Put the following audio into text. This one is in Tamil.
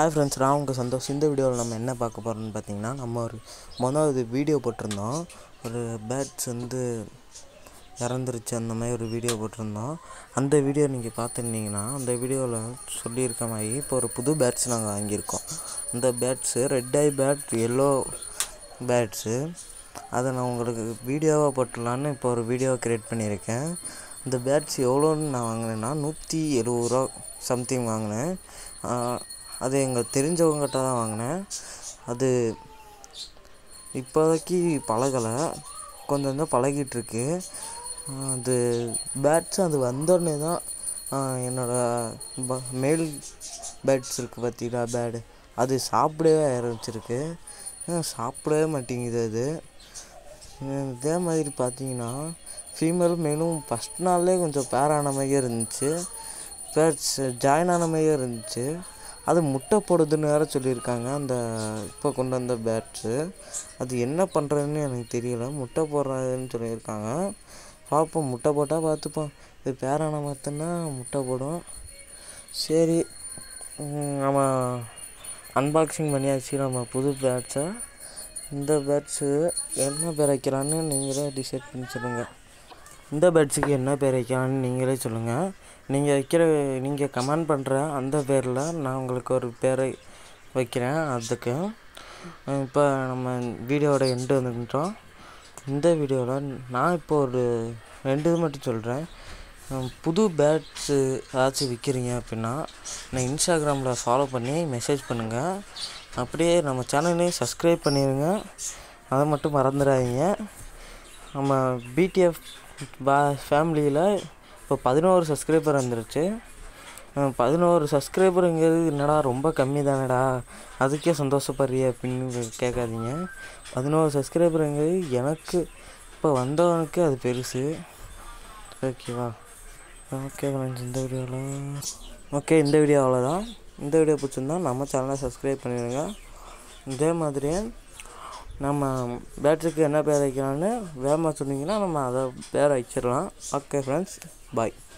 ஹாய் ஃப்ரெண்ட்ஸ் நான் உங்கள் சந்தோஷ் இந்த வீடியோவில் நம்ம என்ன பார்க்க போகிறோம்னு பார்த்தீங்கன்னா நம்ம ஒரு முதல் வீடியோ போட்டிருந்தோம் ஒரு பேட்ஸ் வந்து இறந்துருச்சு அந்த மாதிரி ஒரு வீடியோ போட்டிருந்தோம் அந்த வீடியோ நீங்கள் பார்த்துருந்தீங்கன்னா அந்த வீடியோவில் சொல்லியிருக்க மாதிரி இப்போ ஒரு புது பேட்ஸ் நாங்கள் வாங்கியிருக்கோம் அந்த பேட்ஸு ரெட் ஐ பேட் எல்லோ பேட்ஸு அதை நான் உங்களுக்கு வீடியோவாக போட்டுடலான்னு இப்போ ஒரு வீடியோ க்ரியேட் பண்ணியிருக்கேன் இந்த பேட்ஸ் எவ்வளோன்னு நான் வாங்கினேன்னா நூற்றி எழுபது ரூபா சம்திங் வாங்கினேன் ஆஹ் அது எங்கள் தெரிஞ்சவங்ககிட்ட தான் வாங்கினேன் அது இப்போதைக்கு பழகலை கொஞ்சம் கொஞ்சம் பழகிட்டுருக்கு அது பேட்ஸ் அது வந்தோடனே தான் ஆஹ் என்னோட ப- மேல் பேட்ஸ் இருக்குது பார்த்தீங்களா பேடு அது சாப்பிடவே ஆரம்பிச்சிருக்கு ஆஹ் சாப்பிடவே மாட்டேங்குது அது உம் இதே மாதிரி பார்த்தீங்கன்னா ஃபீமேல் மேலும் ஃபஸ்ட் நாள்லேயே கொஞ்சம் பேர் ஆன மாதிரியே இருந்துச்சு பேர்ஸ் ஜாயின் ஆன மாதிரியே இருந்துச்சு அது முட்டை போடுதுன்னு வேற சொல்லியிருக்காங்க அந்த இப்போ கொண்டு வந்த பேட்ஸு அது என்ன பண்ணுறதுன்னு எனக்கு தெரியல முட்டை போடுறதுன்னு சொல்லியிருக்காங்க பார்ப்போம் முட்டை போட்டால் பார்த்துப்போம் இது பேரான மாற்றினா முட்டை போடும் சரி உம், நம்ம அன்பாக்சிங் பண்ணியாச்சு நம்ம புது பேட்ஸை இந்த பேட்ஸு என்ன பேர் வைக்கலான்னு நீங்களே டிசைட் பண்ணி சொல்லுங்கள் இந்த பேட்ஸுக்கு என்ன பேர் வைக்கலான்னு நீங்களே சொல்லுங்கள் நீங்கள் வைக்கிற நீங்கள் கமெண்ட் பண்ணுற அந்த பேரில் நான் உங்களுக்கு ஒரு பேரை வைக்கிறேன் அதுக்கு இப்போ நம்ம வீடியோவோட எண்டு வந்துட்டோம் இந்த வீடியோவில் நான் இப்போ ஒரு ரெண்டு இது மட்டும் சொல்கிறேன் புது பேட்ஸு ஏதாச்சும் விற்கிறீங்க அப்படின்னா நான் இன்ஸ்டாகிராமில் ஃபாலோ பண்ணி மெசேஜ் பண்ணுங்கள் அப்படியே நம்ம சேனலையும் சப்ஸ்கிரைப் பண்ணிடுங்க அதை மட்டும் மறந்துடாதீங்க நம்ம பிடிஎஃப் பா ஃபேமிலியில் இப்போ பதினோரு சப்ஸ்கிரைபர் வந்துருச்சு அஹ் பதினோரு சப்ஸ்கிரைபருங்கிறது என்னடா ரொம்ப கம்மி தானடா அதுக்கே சந்தோஷப்படுறிய அப்படின்னு கேட்காதீங்க பதினோரு சப்ஸ்கிரைபருங்கிறது எனக்கு இப்போ வந்தவனுக்கு அது பெருசு ஓகேவா ஓகே ஃப்ரெண்ட்ஸ் இந்த வீடியோவில் ஓகே இந்த வீடியோ அவ்வளோதான் இந்த வீடியோ பிடிச்சிருந்தா நம்ம சேனலை சப்ஸ்கிரைப் பண்ணிடுங்க இதே மாதிரியே நம்ம பேட்டரிக்கு என்ன பேர் வைக்கலாம்னு வேகமாக சொன்னீங்கன்னா நம்ம அதை பேர் வச்சிடலாம் ஓகே ஃப்ரெண்ட்ஸ் பாய்